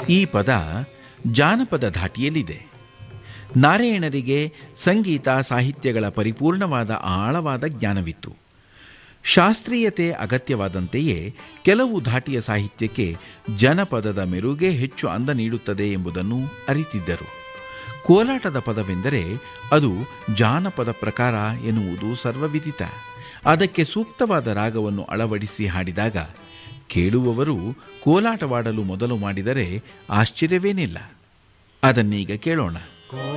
ಈ ಪದ ಜಾನಪದ ಧಾಟಿಯಲ್ಲಿದೆ ನಾರಾಯಣರಿಗೆ ಸಂಗೀತ ಸಾಹಿತ್ಯಗಳ ಪರಿಪೂರ್ಣವಾದ ಆಳವಾದ ಜ್ಞಾನವಿತ್ತು ಶಾಸ್ತ್ರೀಯತೆ ಅಗತ್ಯವಾದಂತೆಯೇ ಕೆಲವು ಧಾಟಿಯ ಸಾಹಿತ್ಯಕ್ಕೆ ಜನಪದದ ಮೆರುಗೇ ಹೆಚ್ಚು ಅಂದ ನೀಡುತ್ತದೆ ಎಂಬುದನ್ನು ಅರಿತಿದ್ದರು ಕೋಲಾಟದ ಪದವೆಂದರೆ ಅದು ಜಾನಪದ ಪ್ರಕಾರ ಎನ್ನುವುದು ಸರ್ವವಿದಿತ ಅದಕ್ಕೆ ಸೂಕ್ತವಾದ ರಾಗವನ್ನು ಅಳವಡಿಸಿ ಹಾಡಿದಾಗ ಕೇಳುವವರು ಕೋಲಾಟವಾಡಲು ಮೊದಲು ಮಾಡಿದರೆ ಆಶ್ಚರ್ಯವೇನಿಲ್ಲ ಅದನ್ನೀಗ ಕೇಳೋಣ